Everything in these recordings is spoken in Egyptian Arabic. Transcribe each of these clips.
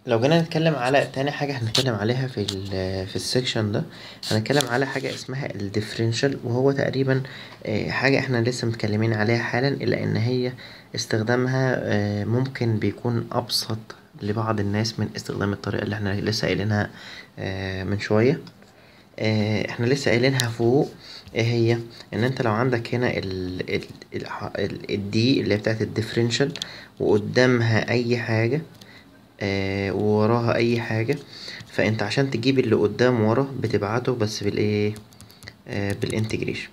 لو جينا نتكلم على تاني حاجة هنتكلم عليها في ال في السكشن ده هنتكلم على حاجة اسمها الديفرنشال وهو تقريبا آه، حاجة احنا لسه متكلمين عليها حالا إلا إن هي استخدامها آه، ممكن بيكون أبسط لبعض الناس من استخدام الطريقة اللي احنا لسه قايلينها آه، من شوية آه، احنا لسه قايلينها فوق ايه هي ان انت لو عندك هنا ال ال ال ال الدي اللي هي بتاعت الديفرنشال وقدامها اي حاجة آه ووراها اي حاجة فانت عشان تجيب اللي قدام ورا بتبعته بس بالايه آه بالانتجريشن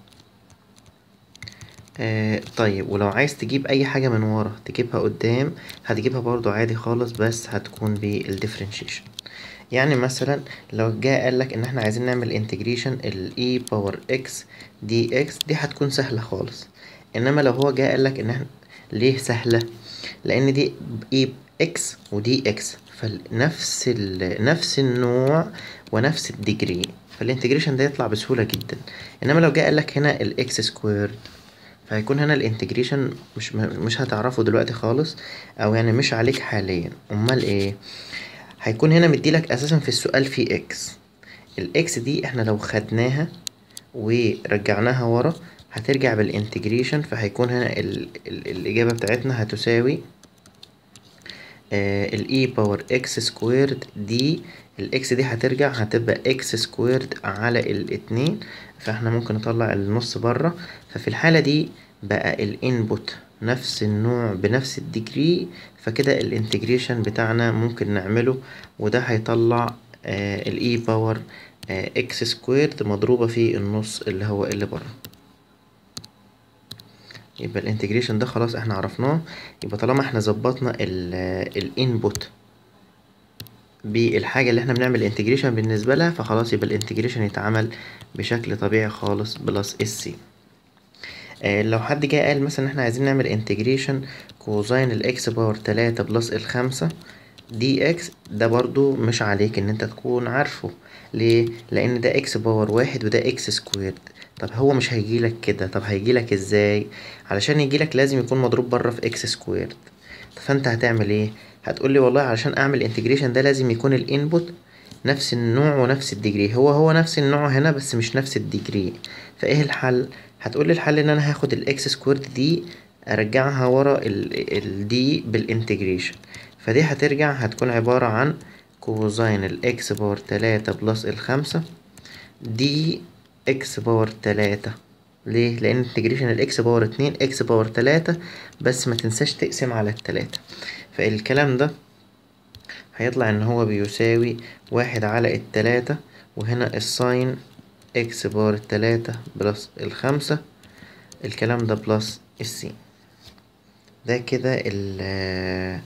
آه طيب ولو عايز تجيب اي حاجة من ورا تجيبها قدام هتجيبها برضو عادي خالص بس هتكون بالديفرنشيشن يعني مثلا لو جه قالك ان احنا عايزين نعمل انتجريشن ال e باور x dx دي هتكون سهلة خالص انما لو هو جه قالك ان احنا ليه سهلة لان دي e x ودي x فنفس ال... نفس النوع ونفس الديجري فالانتجريشن ده يطلع بسهولة جدا انما لو جه قالك هنا ال x سكويرد فهيكون هنا الانتجريشن مش مش هتعرفه دلوقتي خالص او يعني مش عليك حاليا امال ايه هيكون هنا مديلك اساسا في السؤال في اكس الاكس دي احنا لو خدناها ورجعناها ورا هترجع بالانتجريشن فهيكون هنا ال ال الاجابه بتاعتنا هتساوي الاي باور اكس سكويرد دي الاكس دي هترجع هتبقى اكس سكويرد على الاتنين فاحنا ممكن نطلع النص بره ففي الحاله دي بقى الانبوت نفس النوع بنفس الديجري فكده الانتجريشن بتاعنا ممكن نعمله وده هيطلع الاي باور اكس سكويرد مضروبة في النص اللي هو اللي بره يبقى الانتجريشن ده خلاص احنا عرفناه يبقى طالما احنا ظبطنا الانبوت بالحاجة اللي احنا بنعمل انتجريشن بالنسبة لها فخلاص يبقى الانتجريشن يتعمل بشكل طبيعي خالص بلس السي آه لو حد جه قال مثلا احنا عايزين نعمل انتجريشن كوزين الاكس باور تلاتة بلس الخمسة دي اكس ده برضو مش عليك ان انت تكون عارفه ليه لان ده اكس باور واحد وده اكس سكويرد طب هو مش هيجيلك كده طب هيجيلك ازاي علشان يجيلك لازم يكون مضروب بره في اكس سكويرد فانت هتعمل ايه هتقولي والله علشان اعمل انتجريشن ده لازم يكون الانبوت نفس النوع ونفس الديجري هو هو نفس النوع هنا بس مش نفس الديجري فايه الحل هتقولي الحل ان انا هاخد الاكس سكويرد دي ارجعها ورا الدي بالانتجريشن فدي هترجع هتكون عبارة عن كوزين الاكس باور تلاتة بلس الخمسة دي اكس باور تلاتة ليه؟ لأن انتجريشن الاكس باور اتنين اكس باور تلاتة بس ما تنساش تقسم على التلاتة فالكلام ده هيطلع ان هو بيساوي واحد على التلاتة وهنا الساين اكس باور تلاتة بلس الخمسة الكلام ده بلس السي ده كده ال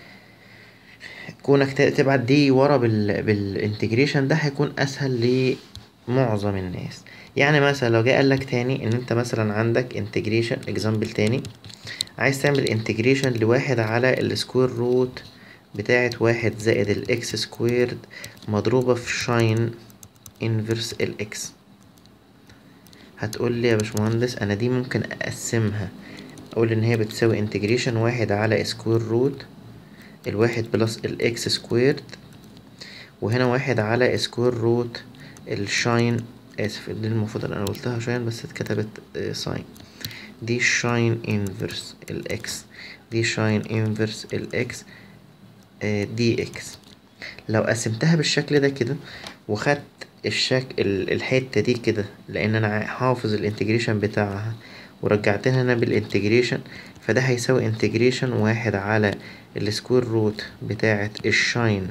كونك تبعت دي ورا بال بالانتجريشن ده هيكون اسهل لمعظم الناس يعني مثلا لو جه قالك تاني ان انت مثلا عندك انتجريشن اكزامبل تاني عايز تعمل انتجريشن لواحد على السكوير روت بتاعة واحد زائد الاكس سكويرد مضروبة في شاين انفرس الاكس هتقول لي يا باشمهندس انا دي ممكن اقسمها اقول ان هي بتساوي انتجريشن واحد على سكوير روت الواحد بلس الاكس سكويرد وهنا واحد على سكوير روت الشاين اسف دي المفروض انا قلتها شاين بس اتكتبت ساين دي شاين انفرس الاكس دي شاين انفرس الاكس دي اكس لو قسمتها بالشكل ده كده وخدت الشكل الحتة دي كده لان انا حافظ الانتجريشن بتاعها ورجعتها هنا بالانتجريشن فده هيساوي انتجريشن واحد على السكوير روت بتاعة الشاين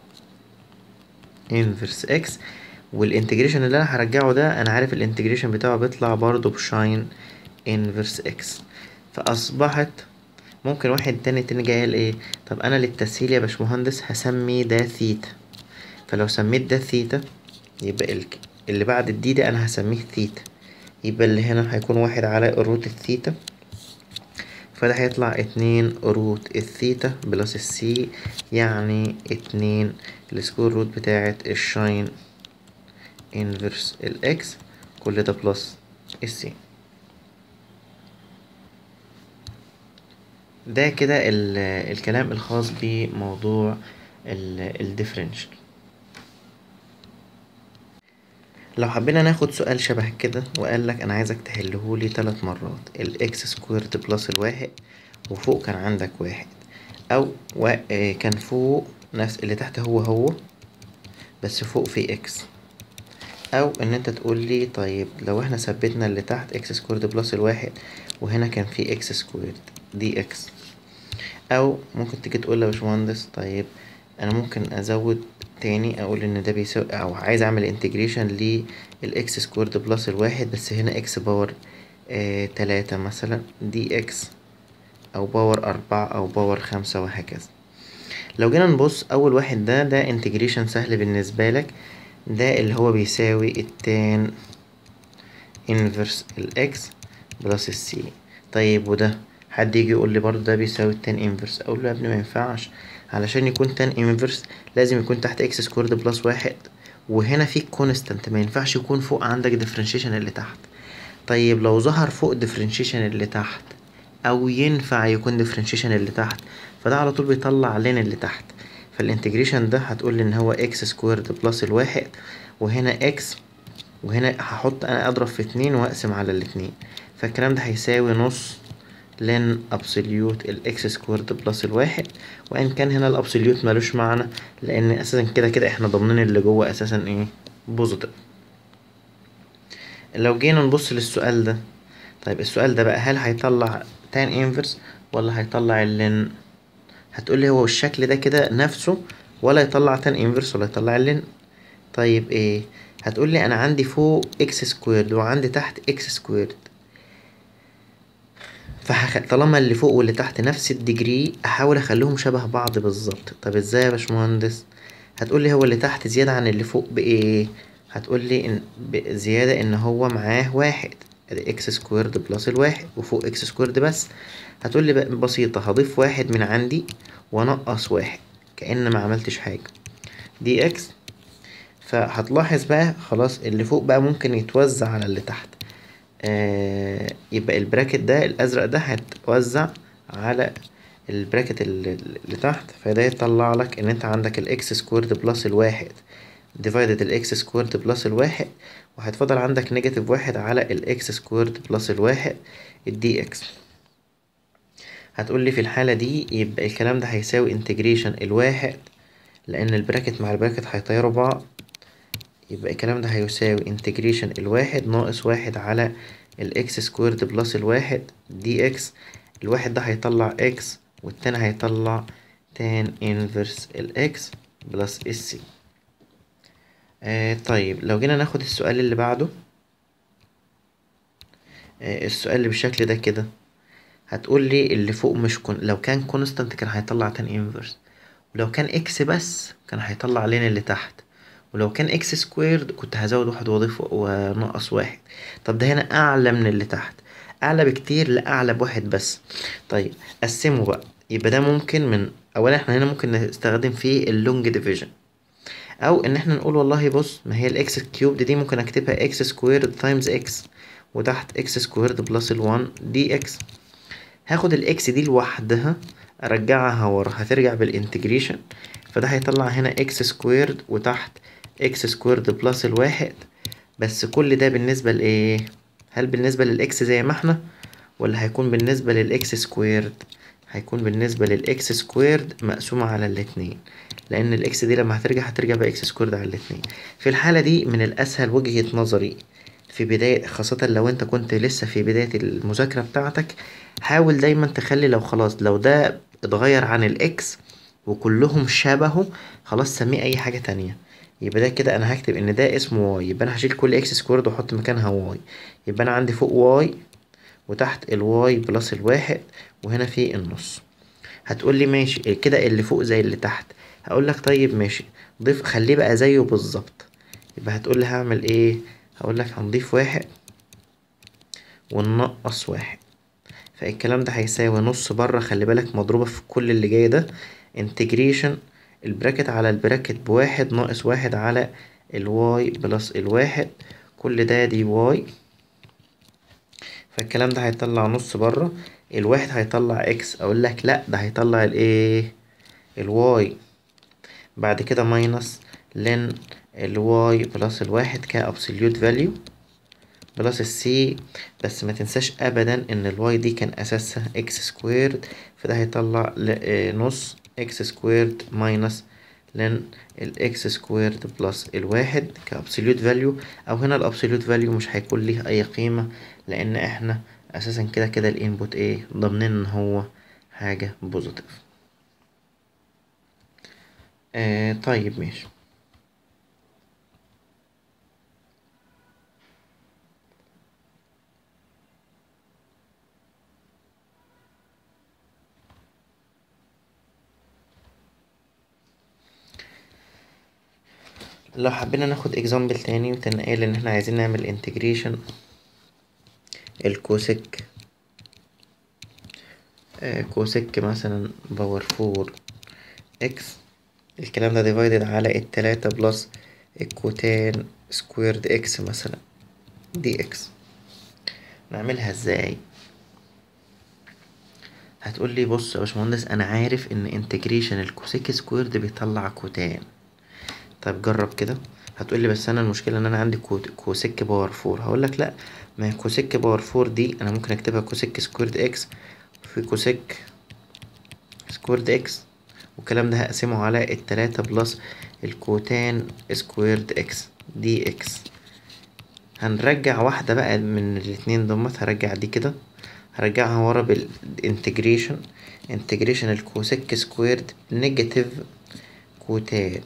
انفرس اكس والانتجريشن اللي انا هرجعه ده انا عارف الانتجريشن بتاعه بيطلع برضه بشاين انفرس اكس فاصبحت ممكن واحد تاني تاني جاي قال ايه طب انا للتسهيل يا باشمهندس هسمي ده ثيتا فلو سميت ده ثيتا يبقى اللي بعد الدي ده انا هسميه ثيتا يبقى اللي هنا هيكون واحد على روت الثيتا فده هيطلع اتنين روت الثيتا بلس السي يعني اتنين السكوير روت بتاعة الشاين انفرس الاكس كل ده بلس السي ده كده الكلام الخاص بموضوع الديفرنشال لو حبينا ناخد سؤال شبه كده وقال لك انا عايزك تحلهولي تلات مرات الاكس سكويرد بلس الواحد وفوق كان عندك واحد او و... آه، كان فوق نفس اللي تحت هو هو بس فوق في اكس او ان انت تقول لي طيب لو احنا ثبتنا اللي تحت اكس سكويرد بلس الواحد وهنا كان في اكس سكويرد دي اكس او ممكن تيجي تقول لي يا باشمهندس طيب انا ممكن ازود تاني اقول ان ده بيساوي او عايز اعمل انتجريشن للاكس سكويرد بلس الواحد بس هنا اكس باور آه تلاتة مثلا دي اكس او باور اربعة او باور خمسة وهكذا لو جينا نبص اول واحد ده ده انتجريشن سهل بالنسبة لك ده اللي هو بيساوي التان انفرس الاكس بلس السي طيب وده حد يجي يقول لي برضه ده بيساوي التان انفرس اقول له يا ابني ما ينفعش علشان يكون تان انفرس لازم يكون تحت اكس سكويرد بلس واحد وهنا في كونستانت ما ينفعش يكون فوق عندك ديفرنشيشن اللي تحت طيب لو ظهر فوق ديفرنشيشن اللي تحت او ينفع يكون ديفرنشيشن اللي تحت فده على طول بيطلع لين اللي تحت فالانتجريشن ده هتقول لي ان هو اكس سكويرد بلس الواحد وهنا اكس وهنا هحط انا اضرب في اتنين واقسم على الاتنين فالكلام ده هيساوي نص لن ابسوليوت الاكس سكويرد بلس الواحد وان كان هنا الابسوليوت ملوش معنى لان اساسا كده كده احنا ضامنين اللي جوه اساسا ايه بوزيتيف لو جينا نبص للسؤال ده طيب السؤال ده بقى هل هيطلع تان انفرس ولا هيطلع اللين هتقولي هو الشكل ده كده نفسه ولا يطلع تان انفرس ولا يطلع اللين طيب ايه هتقولي انا عندي فوق اكس سكويرد وعندي تحت اكس سكويرد فهخ... طالما اللي فوق واللي تحت نفس الديجري احاول اخليهم شبه بعض بالظبط طب ازاي يا باشمهندس هتقولي هو اللي تحت زيادة عن اللي فوق بايه هتقولي ان زيادة ان هو معاه واحد ادي اكس سكويرد بلس الواحد وفوق اكس سكويرد بس هتقولي بقى بسيطة هضيف واحد من عندي وانقص واحد كأن ما عملتش حاجة دي اكس فهتلاحظ بقى خلاص اللي فوق بقى ممكن يتوزع على اللي تحت آه يبقى البراكت ده الازرق ده هيتوزع على البراكت اللي اللي تحت فده يطلع لك ان انت عندك الاكس سكويرد بلس الواحد ديفايدد الاكس سكويرد بلس الواحد وهيتفضل عندك نيجاتيف واحد على الاكس سكويرد بلس الواحد الدي اكس هتقول لي في الحالة دي يبقى الكلام ده هيساوي انتجريشن الواحد لأن البراكت مع البراكت هيطيروا بعض يبقى الكلام ده هيساوي انتجريشن الواحد ناقص واحد على الاكس سكويرد بلس الواحد دي اكس الواحد ده هيطلع اكس والتاني هيطلع تان انفرس الاكس بلس السي آه طيب لو جينا ناخد السؤال اللي بعده آه السؤال اللي بالشكل ده كده هتقول لي اللي فوق مش كون لو كان كونستانت كان هيطلع تان انفرس ولو كان اكس بس كان هيطلع لين اللي تحت ولو كان اكس سكويرد كنت هزود واحد واضيف ونقص واحد طب ده هنا اعلى من اللي تحت اعلى بكتير لاعلى بواحد بس طيب قسمه بقى يبقى ده ممكن من اولا احنا هنا ممكن نستخدم فيه اللونج ديفيجن او ان احنا نقول والله بص ما هي الاكس كيوب دي ممكن اكتبها اكس سكويرد تايمز اكس وتحت اكس سكويرد بلس الوان دي اكس هاخد الاكس دي لوحدها ارجعها ورا هترجع بالانتجريشن فده هيطلع هنا اكس سكويرد وتحت اكس سكويرد بلس الواحد بس كل ده بالنسبة لايه هل بالنسبة للاكس زي ما احنا ولا هيكون بالنسبة للاكس سكويرد هيكون بالنسبة للاكس سكويرد مقسومة على الاتنين لان الاكس دي لما هترجع هترجع باكس سكويرد على الاتنين في الحالة دي من الاسهل وجهة نظري في بداية خاصة لو انت كنت لسه في بداية المذاكرة بتاعتك حاول دايما تخلي لو خلاص لو ده اتغير عن الاكس وكلهم شبهه خلاص سميه اي حاجة تانية يبقى ده كده انا هكتب ان ده اسمه واي يبقى انا هشيل كل اكس سكويرد واحط مكانها واي يبقى انا عندي فوق واي وتحت الواي بلس الواحد وهنا في النص هتقول لي ماشي كده اللي فوق زي اللي تحت هقول لك طيب ماشي ضيف خليه بقى زيه بالظبط يبقى هتقول لي هعمل ايه هقول لك هنضيف واحد وننقص واحد فالكلام ده هيساوي نص بره خلي بالك مضروبة في كل اللي جاي ده انتجريشن البراكت على البراكت بواحد ناقص واحد على الواي بلس الواحد كل ده دي واي فالكلام ده هيطلع نص بره الواحد هيطلع اكس اقول لك لا ده هيطلع الايه الواي بعد كده ماينس لن الواي بلس الواحد كابسوليوت فاليو بلس السي بس ما تنساش ابدا ان الواي دي كان اساسها اكس سكويرد فده هيطلع نص اكس سكويرد ماينس لن الاكس سكويرد بلس الواحد كابسوليوت فاليو او هنا الابسوليوت فاليو مش هيكون ليه اي قيمة لان احنا اساسا كده كده الانبوت ايه ضامنين ان هو حاجة بوزيتيف آه طيب ماشي لو حبينا ناخد اكزامبل تاني وتنقل ان احنا عايزين نعمل انتجريشن الكوسك آه كوسك مثلا باور فور اكس الكلام ده ديفايدد على التلاتة بلس الكوتان سكويرد اكس مثلا دي اكس نعملها ازاي هتقول لي بص يا باشمهندس انا عارف ان انتجريشن الكوسيك سكويرد بيطلع كوتان طيب جرب كده هتقول لي بس انا المشكله ان انا عندي كو... كوسيك باور فور هقول لك لا ما هي كوسيك باور فور دي انا ممكن اكتبها كوسيك سكويرد اكس في كوسيك سكويرد اكس والكلام ده هقسمه على التلاتة بلس الكوتان سكويرد اكس دي اكس هنرجع واحدة بقى من الاتنين دمت هرجع دي كده هرجعها ورا بالانتجريشن انتجريشن الكوسيك سكويرد نيجاتيف كوتان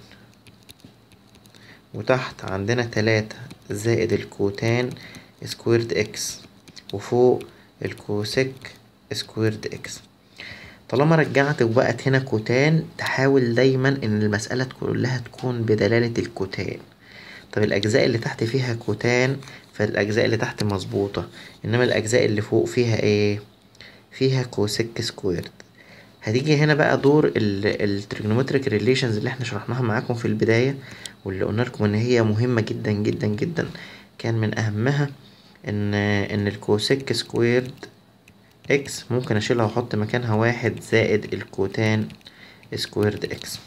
وتحت عندنا تلاتة زائد الكوتان سكويرد اكس وفوق الكوسيك سكويرد اكس طالما رجعت وبقت هنا كوتان تحاول دايما ان المسألة كلها تكون بدلالة الكوتان طب الاجزاء اللي تحت فيها كوتان فالاجزاء اللي تحت مظبوطة انما الاجزاء اللي فوق فيها ايه فيها كوسيك سكويرد هتيجي هنا بقى دور التريجنومتريك ريليشنز اللي احنا شرحناها معاكم في البداية واللي قلنا لكم ان هي مهمة جدا جدا جدا كان من اهمها ان ان الكوسيك سكويرد اكس ممكن اشيلها واحط مكانها واحد زائد الكوتان سكويرد اكس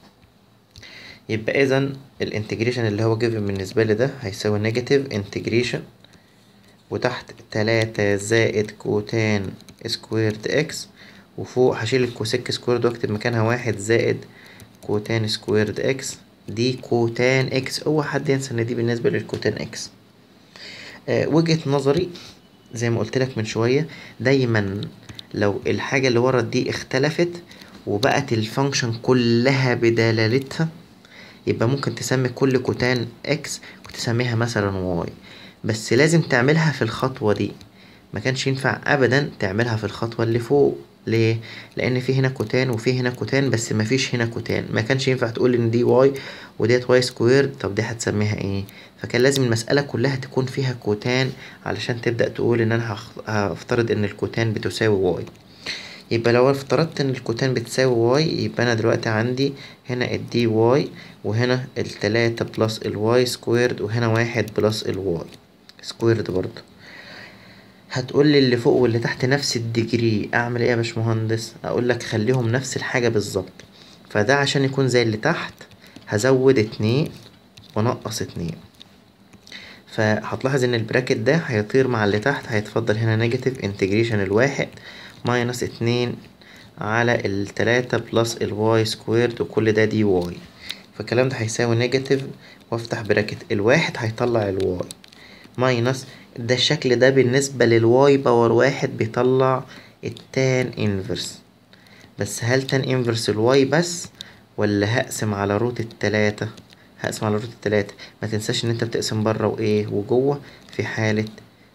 يبقى اذا الانتجريشن اللي هو جيفن بالنسبة لي ده هيساوي نيجاتيف انتجريشن وتحت تلاتة زائد كوتان سكويرد اكس وفوق هشيل الكوسيك سكويرد واكتب مكانها واحد زائد كوتان سكويرد اكس دي كوتان اكس اوعى حد ينسى ان دي بالنسبة للكوتان اكس أه وجهة نظري زي ما قلت لك من شوية دايما لو الحاجة اللي ورا دي اختلفت وبقت الفانكشن كلها بدلالتها يبقى ممكن تسمي كل كوتان اكس وتسميها مثلا واي بس لازم تعملها في الخطوة دي ما كانش ينفع ابدا تعملها في الخطوة اللي فوق ليه لان في هنا كوتان وفي هنا كوتان بس ما فيش هنا كوتان ما كانش ينفع تقول ان دي واي وديت واي سكوير طب دي هتسميها ايه فكان لازم المسألة كلها تكون فيها كوتان علشان تبدأ تقول ان انا هفترض ان الكوتان بتساوي واي يبقى لو افترضت ان الكوتان بتساوي واي يبقى انا دلوقتي عندي هنا الدي واي وهنا التلاتة بلس الواي سكويرد وهنا واحد بلس الواي سكويرد برضه هتقول لي اللي فوق واللي تحت نفس الديجري اعمل ايه يا باشمهندس اقول لك خليهم نفس الحاجه بالظبط فده عشان يكون زي اللي تحت هزود اتنين ونقص اتنين فهتلاحظ ان البراكت ده هيطير مع اللي تحت هيتفضل هنا نيجاتيف انتجريشن الواحد ماينس اتنين على التلاتة بلس الواي سكويرد وكل ده دي واي فالكلام ده هيساوي نيجاتيف وافتح براكت الواحد هيطلع الواي ماينس ده الشكل ده بالنسبة للواي باور واحد بيطلع التان انفرس بس هل تان انفرس الواي بس ولا هقسم على روت التلاتة هقسم على روت التلاتة ما تنساش ان انت بتقسم بره وايه وجوه في حالة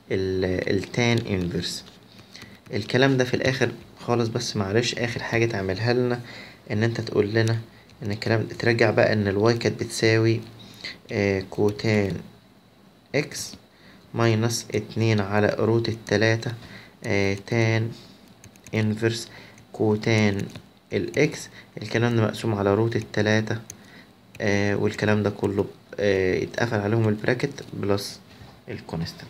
التان انفرس الكلام ده في الاخر خالص بس معلش اخر حاجة تعملها لنا ان انت تقول لنا ان الكلام ترجع بقى ان الواي كانت بتساوي آه كوتان اكس ماينس اتنين على روت التلاتة آه تان انفرس كوتان الاكس الكلام ده مقسوم على روت التلاتة آه والكلام ده كله آه اتقفل عليهم البراكت بلس الكونستنت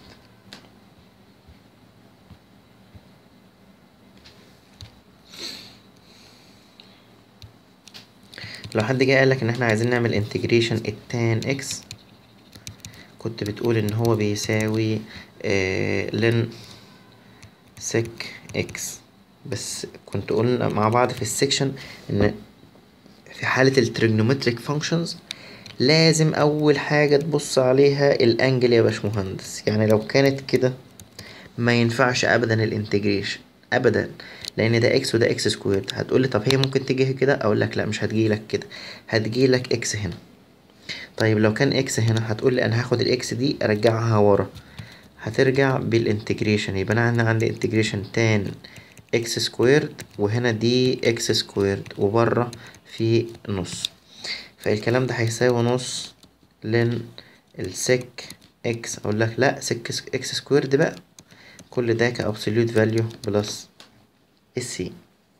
لو حد جه قالك ان احنا عايزين نعمل انتجريشن التان اكس كنت بتقول ان هو بيساوي آه لن سك اكس بس كنت قلنا مع بعض في السكشن ان في حالة التريجنومتريك فانكشنز لازم اول حاجة تبص عليها الانجل يا باشمهندس يعني لو كانت كده ما ينفعش ابدا الانتجريشن ابدا لان ده اكس وده اكس سكويرد هتقولي طب هي ممكن تيجي كده اقول لك لا مش هتجيلك كده هتجيلك اكس هنا طيب لو كان اكس هنا هتقولي انا هاخد الاكس دي ارجعها ورا هترجع بالانتجريشن يبقى انا عندي انتجريشن تان اكس سكويرد وهنا دي اكس سكويرد وبره في نص فالكلام ده هيساوي نص لن السك اكس اقول لك لا سك اكس سكويرد بقى كل ده كابسوليوت فاليو بلس السي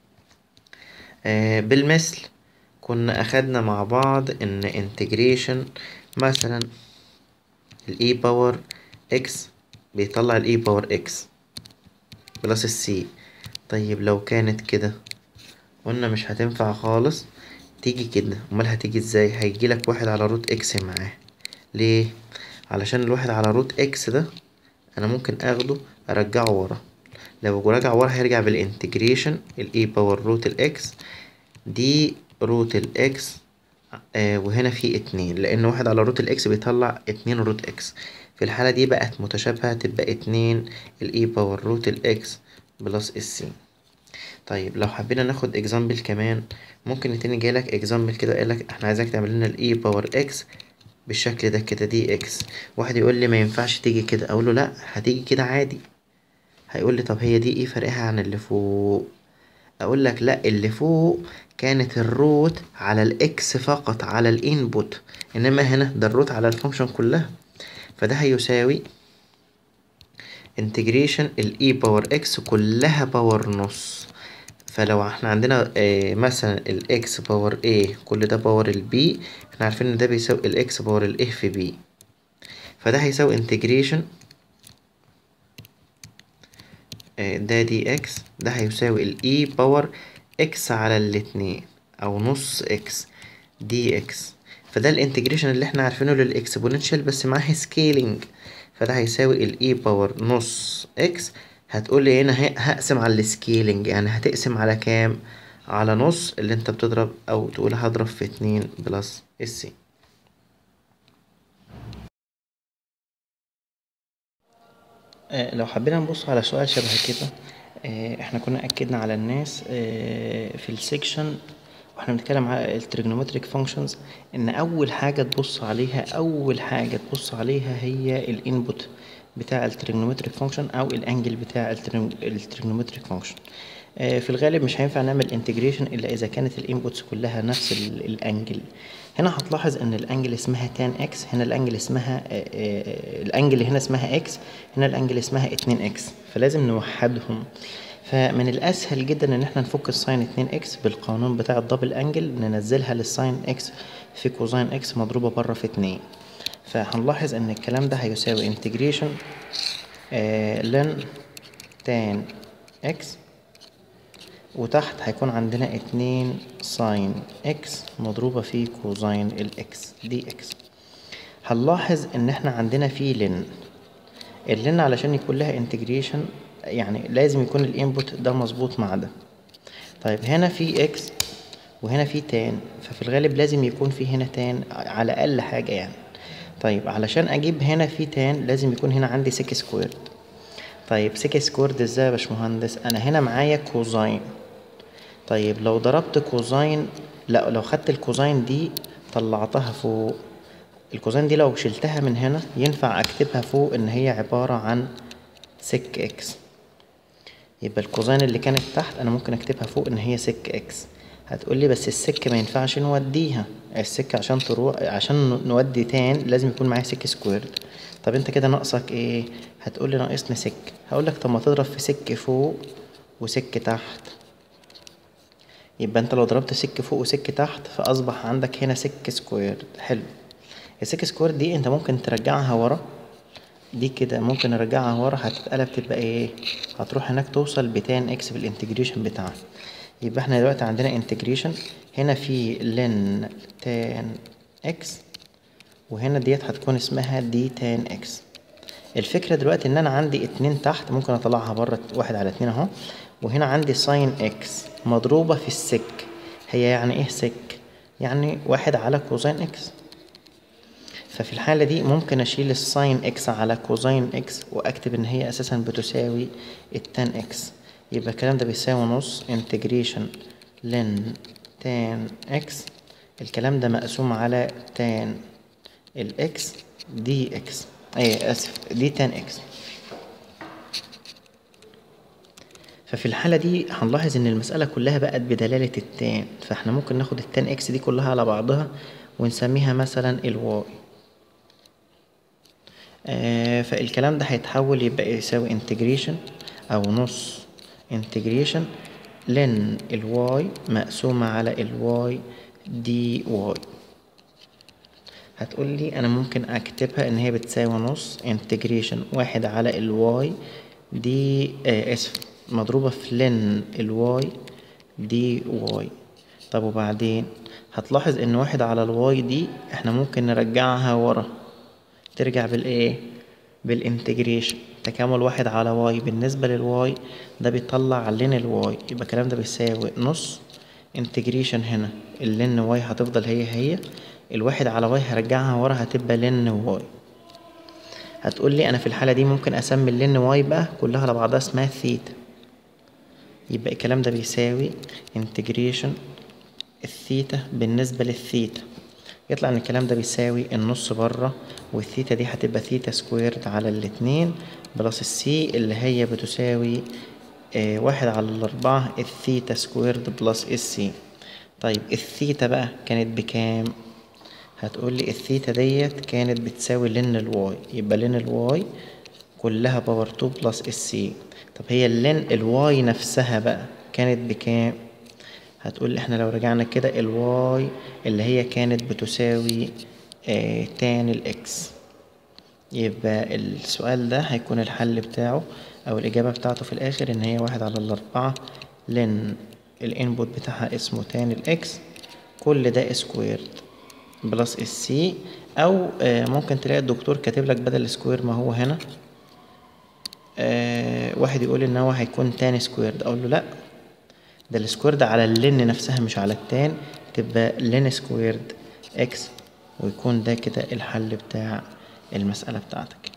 آه بالمثل كنا اخدنا مع بعض ان انتجريشن مثلا الاي باور اكس بيطلع الاي باور اكس بلس السي طيب لو كانت كده قلنا مش هتنفع خالص تيجي كده امال هتيجي ازاي هيجيلك واحد على روت اكس معاه ليه علشان الواحد على روت اكس ده انا ممكن اخده ارجعه ورا لو راجع ورا هيرجع بالانتجريشن الاي باور روت الاكس دي روت الاكس آه وهنا في اتنين لان واحد على روت الاكس بيطلع اتنين روت اكس في الحالة دي بقت متشابهة تبقى اتنين الاي باور روت الاكس بلس السي طيب لو حبينا ناخد اكزامبل كمان ممكن تاني جايلك اكزامبل كده قالك احنا عايزك تعمل لنا الاي باور اكس بالشكل ده كده دي اكس واحد يقول لي ما ينفعش تيجي كده اقول له لا هتيجي كده عادي هيقول لي طب هي دي ايه فرقها عن اللي فوق اقول لك لا اللي فوق كانت الروت على الاكس فقط على الانبوت انما هنا ده الروت على الفانكشن كلها فده هيساوي انتجريشن الاي باور اكس كلها باور نص فلو احنا عندنا اه مثلا الاكس باور a كل ده باور البي احنا عارفين ان ده بيساوي الاكس باور الايه في بي فده هيساوي انتجريشن اه ده دي اكس ده هيساوي الاي باور اكس على الاتنين او نص اكس دي اكس فده الانتجريشن اللي احنا عارفينه للاكسبوننشال بس معاه سكيلينج فده هيساوي الاي باور نص اكس هتقولي هنا هقسم على السكيلينج يعني هتقسم على كام على نص اللي انت بتضرب او تقول هضرب في اتنين بلس السي آه لو حبينا نبص على سؤال شبه كده آه احنا كنا اكدنا على الناس آه في السكشن واحنا بنتكلم على التريجنومتريك فانكشنز ان اول حاجه تبص عليها اول حاجه تبص عليها هي الانبوت بتاع التريجنومتريك فانكشن او الانجل بتاع التريجنومتريك فانكشن في الغالب مش هينفع نعمل انتجريشن الا اذا كانت الانبوتس كلها نفس الانجل هنا هتلاحظ ان الانجل اسمها تان اكس هنا الانجل اسمها الانجل هنا اسمها اكس هنا الانجل اسمها 2 اكس فلازم نوحدهم فمن الاسهل جدا ان احنا نفك الساين 2 اكس بالقانون بتاع الدبل انجل ننزلها للساين اكس في كوزاين اكس مضروبه بره في 2 فهنلاحظ ان الكلام ده هيساوي انتجريشن لن تان اكس وتحت هيكون عندنا اتنين ساين اكس مضروبة في كوزاين الاكس دي اكس هنلاحظ ان احنا عندنا في لن اللن علشان يكون لها انتجريشن يعني لازم يكون الانبوت ده مظبوط مع ده طيب هنا في اكس وهنا في تان ففي الغالب لازم يكون في هنا تان على اقل حاجة يعني طيب علشان اجيب هنا في تان لازم يكون هنا عندي سك سكويرد طيب سك سكويرد ازاي يا باشمهندس انا هنا معايا كوزاين طيب لو ضربت كوزاين لا لو خدت الكوزاين دي طلعتها فوق الكوزاين دي لو شلتها من هنا ينفع اكتبها فوق ان هي عبارة عن سك اكس يبقى الكوزاين اللي كانت تحت انا ممكن اكتبها فوق ان هي سك اكس هتقولي بس السك ما ينفعش نوديها السك عشان تروح عشان نودي تان لازم يكون معايا سك سكويرد طب انت كده ناقصك ايه هتقولي ناقصني سك هقولك طب ما تضرب في سك فوق وسك تحت يبقى انت لو ضربت سك فوق وسك تحت فاصبح عندك هنا سك سكويرد حلو السك سكويرد دي انت ممكن ترجعها ورا دي كده ممكن ارجعها ورا هتتقلب تبقى ايه هتروح هناك توصل بتان اكس بالانتجريشن بتاعها يبقى احنا دلوقتي عندنا انتجريشن هنا في لن تان اكس وهنا ديت هتكون اسمها دي تان اكس الفكرة دلوقتي ان انا عندي اتنين تحت ممكن اطلعها بره واحد على اتنين اهو وهنا عندي ساين اكس مضروبة في السك هي يعني ايه سك يعني واحد على كوزين اكس ففي الحالة دي ممكن أشيل الساين إكس على كوزين إكس وأكتب إن هي أساسا بتساوي التان إكس يبقى الكلام ده بيساوي نص انتجريشن لن تان إكس الكلام ده مقسوم على تان الإكس دي إكس أي آسف دي تان إكس ففي الحالة دي هنلاحظ إن المسألة كلها بقت بدلالة التان فإحنا ممكن ناخد التان إكس دي كلها على بعضها ونسميها مثلا الواي آه فالكلام ده هيتحول يبقى يساوي انتجريشن او نص انتجريشن لن الواي مقسومة على الواي دي واي هتقول لي انا ممكن اكتبها ان هي بتساوي نص انتجريشن واحد على الواي دي آه اسف مضروبة في لن الواي دي واي طب وبعدين هتلاحظ ان واحد على الواي دي احنا ممكن نرجعها ورا ترجع بالايه بالانتجريشن تكامل واحد على واي بالنسبة للواي ده بيطلع لين الواي يبقى الكلام ده بيساوي نص انتجريشن هنا اللين واي هتفضل هي هي الواحد على واي هرجعها ورا هتبقى لين واي هتقول لي انا في الحالة دي ممكن اسمي اللين واي بقى كلها على بعضها اسمها ثيتا يبقى الكلام ده بيساوي انتجريشن الثيتا بالنسبة للثيتا يطلع ان الكلام ده بيساوي النص بره والثيتا دي هتبقى ثيتا سكويرد على الاتنين بلس السي اللي هي بتساوي آه واحد على الأربعة الثيتا سكويرد بلس السي طيب الثيتا بقى كانت بكام؟ هتقولي الثيتا ديت كانت بتساوي لن الواي يبقى لن الواي كلها باور 2 بلس السي طب هي اللن الواي نفسها بقى كانت بكام؟ هتقول احنا لو رجعنا كده الواي اللي هي كانت بتساوي آه تان الاكس يبقى السؤال ده هيكون الحل بتاعه او الاجابة بتاعته في الاخر ان هي واحد على الاربعة لان الانبوت بتاعها اسمه تان الاكس كل ده سكويرد بلس السي او آه ممكن تلاقي الدكتور كاتب لك بدل سكوير ما هو هنا آه واحد يقول ان هو هيكون تان سكويرد اقول له لا ده السكويرد على اللين نفسها مش على التان تبقى لين سكويرد اكس ويكون ده كده الحل بتاع المسألة بتاعتك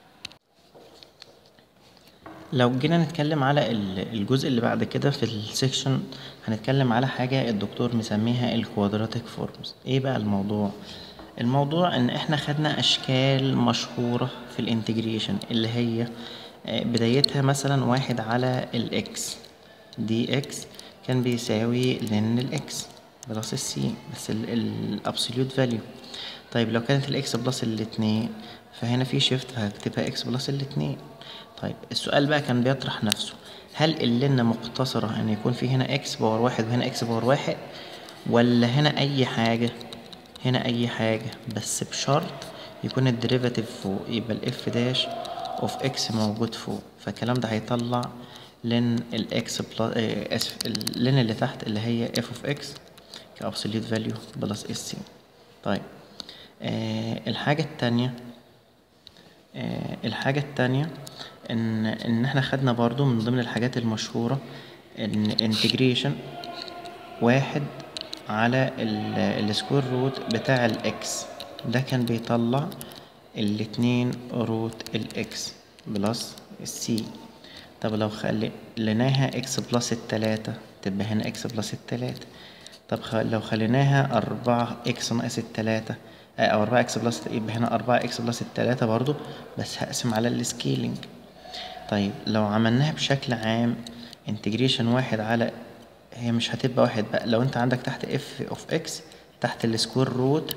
لو جينا نتكلم على الجزء اللي بعد كده في السكشن هنتكلم على حاجة الدكتور مسميها الكوادراتيك فورمز ايه بقى الموضوع الموضوع ان احنا خدنا اشكال مشهورة في الانتجريشن اللي هي بدايتها مثلا واحد على الاكس دي اكس كان بيساوي لن الاكس بلس السي بس الابسوليوت فاليو طيب لو كانت الاكس بلس الاتنين فهنا في شيفت هكتبها اكس بلس الاتنين طيب السؤال بقى كان بيطرح نفسه هل اللن مقتصرة ان يكون في هنا اكس باور واحد وهنا اكس باور واحد ولا هنا اي حاجة هنا اي حاجة بس بشرط يكون الديريفاتيف فوق يبقى الاف داش اوف اكس موجود فوق فالكلام ده هيطلع لن الاكس بلس آه اسف اللن اللي تحت اللي هي اف اوف اكس كابسوليوت فاليو بلس اس سي طيب آه الحاجة التانية آه الحاجة التانية ان ان احنا خدنا برضو من ضمن الحاجات المشهورة ان انتجريشن واحد على السكوير روت بتاع الاكس ده كان بيطلع الاتنين روت الاكس بلس السي طب لو خليناها اكس بلس التلاتة تبقى هنا اكس بلس التلاتة طب لو خليناها أربعة اكس ناقص التلاتة أو أربعة اكس بلس يبقى هنا أربعة اكس بلس التلاتة برضو بس هقسم على السكيلينج طيب لو عملناها بشكل عام انتجريشن واحد على هي مش هتبقى واحد بقى لو انت عندك تحت اف اوف اكس تحت السكوير روت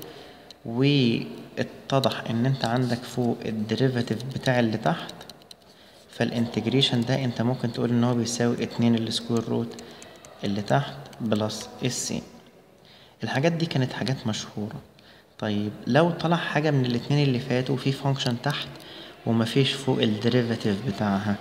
واتضح ان انت عندك فوق الديريفاتيف بتاع اللي تحت فالانتجريشن ده انت ممكن تقول ان هو بيساوي اتنين السكوير روت اللي تحت بلس السي الحاجات دي كانت حاجات مشهورة طيب لو طلع حاجة من الاتنين اللي فاتوا في فانكشن تحت ومفيش فوق الديريفاتيف بتاعها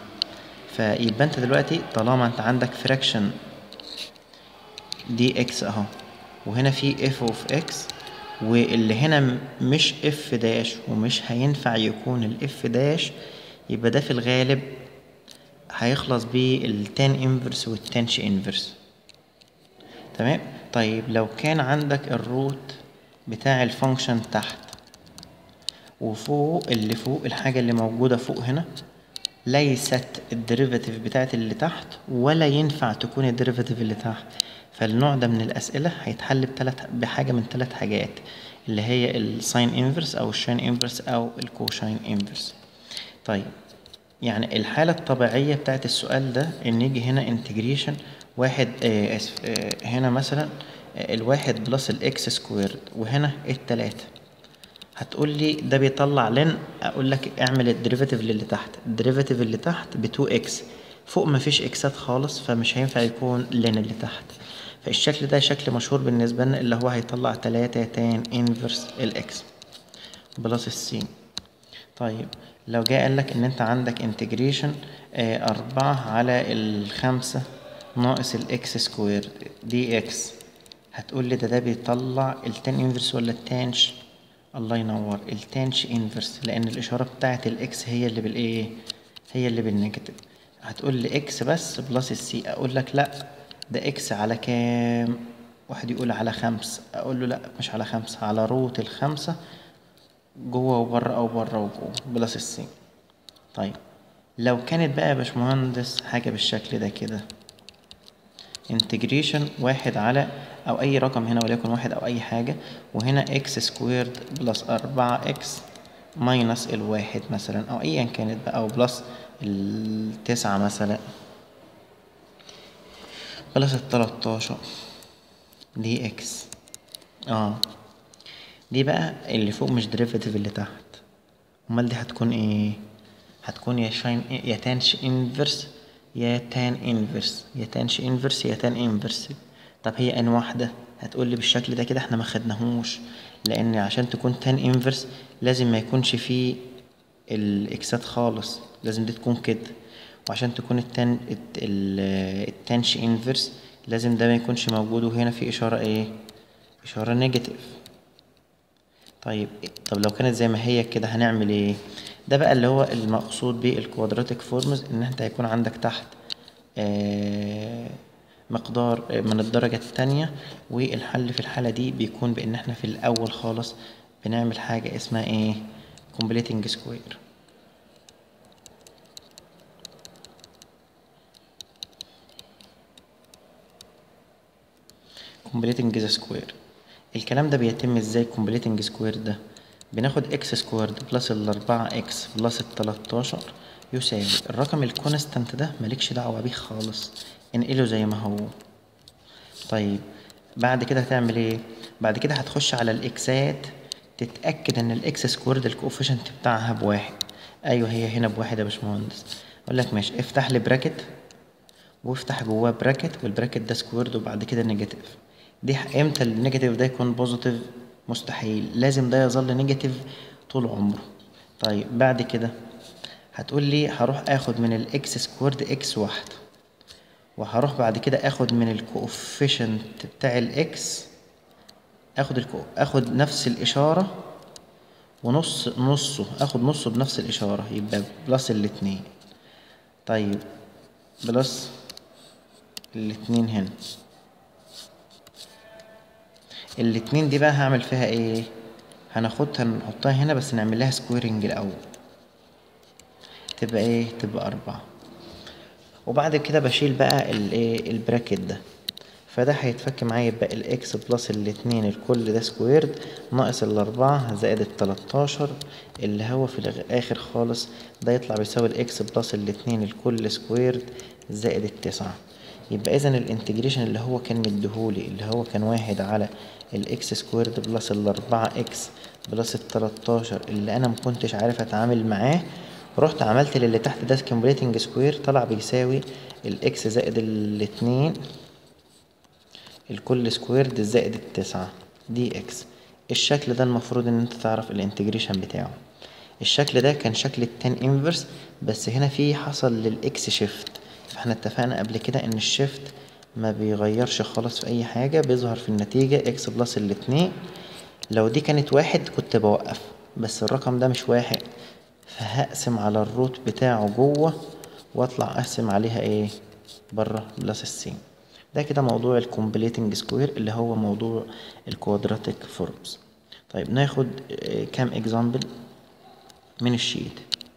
فيبقى انت دلوقتي طالما انت عندك فراكشن دي اكس اهو وهنا في اف اوف اكس واللي هنا م- مش اف داش ومش هينفع يكون الاف داش يبقى ده في الغالب هيخلص بالتان انفرس والتانش انفرس تمام طيب لو كان عندك الروت بتاع الفانكشن تحت وفوق اللي فوق الحاجة اللي موجودة فوق هنا ليست الديريفاتيف بتاعت اللي تحت ولا ينفع تكون الديريفاتيف اللي تحت فالنوع ده من الأسئلة هيتحل بتلات بحاجة من ثلاث حاجات اللي هي الساين انفرس أو الشاين انفرس أو الكوشاين انفرس طيب يعني الحالة الطبيعية بتاعت السؤال ده إن يجي هنا انتجريشن واحد آه آسف آه هنا مثلا آه الواحد بلس الإكس سكويرد وهنا التلاتة هتقول لي ده بيطلع لن اقول لك اعمل الديريفاتيف اللي تحت الديريفاتيف اللي تحت ب 2 اكس فوق مفيش اكسات خالص فمش هينفع يكون لن اللي تحت فالشكل ده شكل مشهور بالنسبة لنا اللي هو هيطلع تلاتة تان انفرس الاكس بلس السين طيب لو جه قال لك ان انت عندك انتجريشن أربعة على الخمسة ناقص الاكس سكوير دي اكس هتقول لي ده ده بيطلع التان انفرس ولا التانش الله ينور التانش انفرس لان الاشاره بتاعه الاكس هي اللي بالايه هي اللي بالنيجاتيف هتقول لي اكس بس بلس السي اقول لك لا ده اكس على كام واحد يقول على خمس اقول له لا مش على خمسة على روت الخمسة جوه وبره او بره وجوه بلس السي طيب لو كانت بقى يا باشمهندس حاجة بالشكل ده كده انتجريشن واحد على او اي رقم هنا وليكن واحد او اي حاجة وهنا اكس سكويرد بلس اربعة اكس ماينس الواحد مثلا او ايا كانت بقى او بلس التسعة مثلا بلس التلاتاشر دي اكس اه دي بقى اللي فوق مش ديريفاتيف اللي تحت امال دي هتكون ايه هتكون يا شاين يا تانش انفرس يا تان انفرس يا تانش انفرس يا تان انفرس طب هي ان واحدة هتقول لي بالشكل ده كده احنا ما خدناهوش لان عشان تكون تان انفرس لازم ما يكونش فيه الاكسات خالص لازم دي تكون كده وعشان تكون التان الت- ال- التانش انفرس لازم ده ما يكونش موجود وهنا في اشارة ايه اشارة نيجاتيف طيب طب لو كانت زي ما هي كده هنعمل ايه ده بقى اللي هو المقصود بالكوادراتيك فورمز ان انت هيكون عندك تحت آه، مقدار آه، من الدرجة التانية والحل في الحالة دي بيكون بان احنا في الاول خالص بنعمل حاجة اسمها ايه completing square completing the square الكلام ده بيتم ازاي completing square ده بناخد x سكويرد بلس الأربعة x بلس التلاتاشر يساوي الرقم الكونستانت ده مالكش دعوة بيه خالص انقله زي ما هو طيب بعد كده هتعمل ايه بعد كده هتخش على الاكسات تتأكد ان الاكس سكويرد الكوفيشنت بتاعها بواحد ايوه هي هنا بواحد يا باشمهندس اقول لك ماشي افتح لي براكت وافتح جواه براكت والبراكت ده سكويرد وبعد كده نيجاتيف دي ح- امتى النيجاتيف ده يكون بوزيتيف مستحيل لازم ده يظل نيجاتيف طول عمره طيب بعد كده هتقول لي هروح اخد من الاكس سكويرد اكس واحده وهروح بعد كده اخد من الكوفيشنت بتاع الاكس اخد الكو... اخد نفس الاشاره ونص نصه اخد نصه بنفس الاشاره يبقى بلس الاتنين طيب بلس الاتنين هنا الاتنين دي بقى هعمل فيها ايه هناخدها نحطها هنا بس نعمل لها سكويرنج الاول تبقى ايه تبقى اربعة وبعد كده بشيل بقى الايه البراكت ده فده هيتفك معايا يبقى الاكس بلس الاتنين الكل ده سكويرد ناقص الاربعة زائد التلاتاشر اللي هو في الاخر خالص ده يطلع بيساوي الاكس بلس الاتنين الكل سكويرد زائد التسعة يبقى اذا الانتجريشن اللي هو كان مديهولي اللي هو كان واحد على الاكس سكويرد بلس الاربعة اكس بلس التلاتاشر اللي انا مكنتش عارف اتعامل معاه رحت عملت للي تحت ده كومبليتنج سكوير طلع بيساوي الاكس زائد الاتنين الكل سكويرد زائد التسعة دي اكس الشكل ده المفروض ان انت تعرف الانتجريشن بتاعه الشكل ده كان شكل التان انفرس بس هنا في حصل للاكس شيفت فاحنا اتفقنا قبل كده ان الشيفت ما بيغيرش خالص في اي حاجة بيظهر في النتيجة اكس بلس الاتنين لو دي كانت واحد كنت بوقف بس الرقم ده مش واحد فهقسم على الروت بتاعه جوه واطلع اقسم عليها ايه بره بلس السين ده كده موضوع الكومبليتنج سكوير اللي هو موضوع الكوادراتيك فورمز طيب ناخد كام اكزامبل من الشيت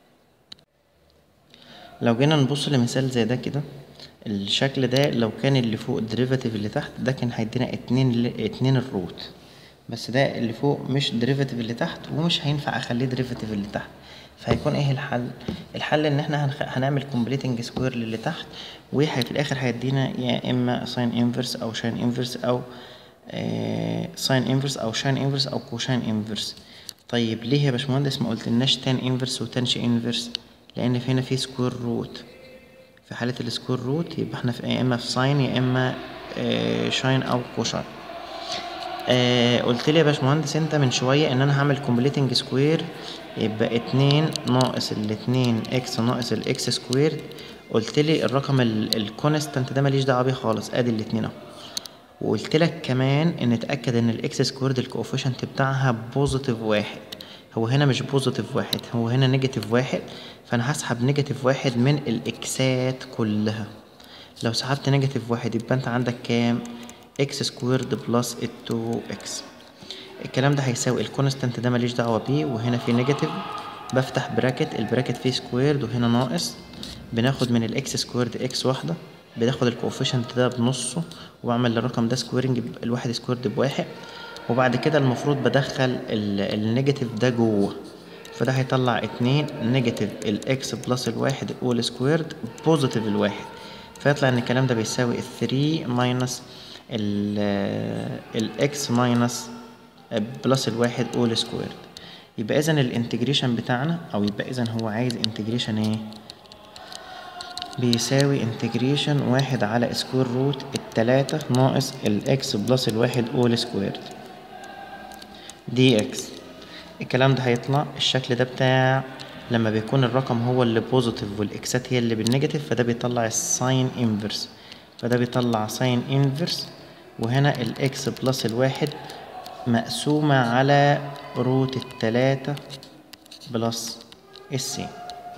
لو جينا نبص لمثال زي ده كده الشكل ده لو كان اللي فوق الديريفاتيف اللي تحت ده كان هيدينا اتنين ل... اتنين الروت بس ده اللي فوق مش ديريفاتيف اللي تحت ومش هينفع اخليه ديريفاتيف اللي تحت فهيكون ايه الحل الحل ان احنا هنخ... هنعمل كومبليتنج سكوير للي تحت وفي الاخر هيدينا يا اما ساين انفرس او شاين انفرس او ساين انفرس او شاين انفرس او كوشاين انفرس طيب ليه يا باشمهندس ما قلتلناش تان انفرس وتانش انفرس لان في هنا في سكوير روت في حالة السكوير روت يبقى احنا في يا اما في ساين يا اما شاين او كوشاين آه قلت لي يا باشمهندس انت من شويه ان انا هعمل كومبليتنج سكوير يبقى اتنين ناقص الاتنين اكس ناقص الاكس سكوير قلت لي الرقم الكونستانت ده ماليش دعوه بيه خالص ادي الاتنين اهو وقلت لك كمان ان اتاكد ان الاكس سكويرد الكوفيشنت بتاعها بوزيتيف واحد هو هنا مش بوزيتيف واحد هو هنا نيجاتيف واحد فانا هسحب نيجاتيف واحد من الاكسات كلها لو سحبت نيجاتيف واحد يبقى انت عندك كام اكس سكويرد بلس التو اكس الكلام ده هيساوي الكونستانت ده ماليش دعوه بيه وهنا في نيجاتيف بفتح براكت البراكت فيه سكويرد وهنا ناقص بناخد من الاكس سكويرد اكس واحده بناخد الكوفيشنت ده بنصه وبعمل للرقم ده سكويرنج الواحد سكويرد بواحد وبعد كده المفروض بدخل النيجاتيف ده جوه فده هيطلع اتنين نيجاتيف الاكس بلس الواحد اول سكويرد بوزيتيف الواحد فيطلع ان الكلام ده بيساوي الثري ماينس الاكس ماينس بلس الواحد اول سكويرد يبقى اذا الانتجريشن بتاعنا او يبقى اذا هو عايز انتجريشن ايه بيساوي انتجريشن واحد على سكوير روت التلاتة ناقص الاكس بلس الواحد اول سكويرد دي اكس الكلام ده هيطلع الشكل ده بتاع لما بيكون الرقم هو اللي بوزيتيف والاكسات هي اللي بالنيجاتيف فده بيطلع الساين انفرس فده بيطلع ساين انفرس وهنا الاكس بلس الواحد مقسومة على روت التلاتة بلس السين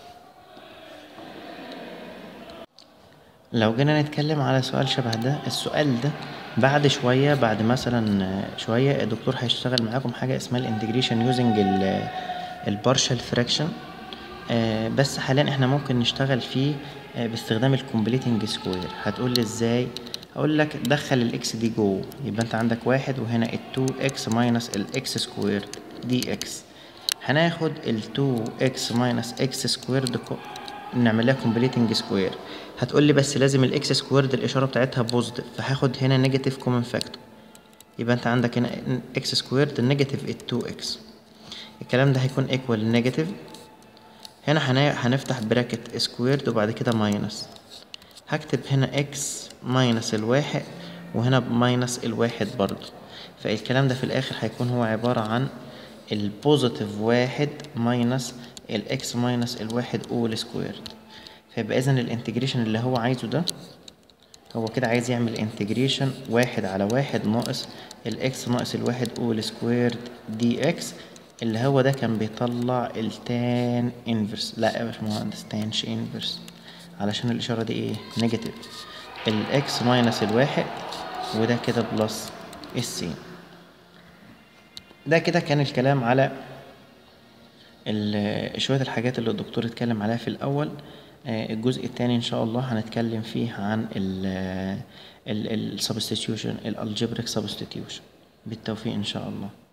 لو جينا نتكلم على سؤال شبه ده السؤال ده بعد شوية بعد مثلا شوية الدكتور هيشتغل معاكم حاجة اسمها الانتجريشن يوزنج البارشال فراكشن بس حاليا احنا ممكن نشتغل فيه آه، باستخدام الكومبليتنج سكوير هتقول لي ازاي هقول لك دخل الاكس دي جوه يبقى انت عندك واحد وهنا ال2 اكس ماينس الاكس سكوير دي اكس هناخد ال2 اكس ماينس اكس سكوير نعمل لها كومبليتنج سكوير هتقول لي بس لازم الاكس سكويرد الاشاره بتاعتها بوزيتيف فهاخد هنا نيجاتيف كومن فاكتور يبقى انت عندك هنا اكس سكويرد نيجاتيف ال 2 اكس الكلام ده هيكون ايكوال نيجاتيف هنا هنا هنفتح براكت سكويرد وبعد كده ماينس هكتب هنا اكس ماينس الواحد وهنا ماينس الواحد برضو فالكلام ده في الاخر هيكون هو عبارة عن البوزيتيف واحد ماينس الاكس ماينس الواحد اول سكويرد فيبقى اذا الانتجريشن اللي هو عايزه ده هو كده عايز يعمل انتجريشن واحد على واحد ناقص الاكس ناقص الواحد اول سكويرد دي اكس اللي هو ده كان بيطلع التان انفرس لا يا باشمهندس تانش انفرس علشان الاشاره دي ايه نيجاتيف الاكس ماينس الواحد وده كده بلس السي ده كده كان الكلام على ال- شوية الحاجات اللي الدكتور اتكلم عليها في الأول آه، الجزء التاني إن شاء الله هنتكلم فيه عن ال ال substitution ال algebraic substitution بالتوفيق إن شاء الله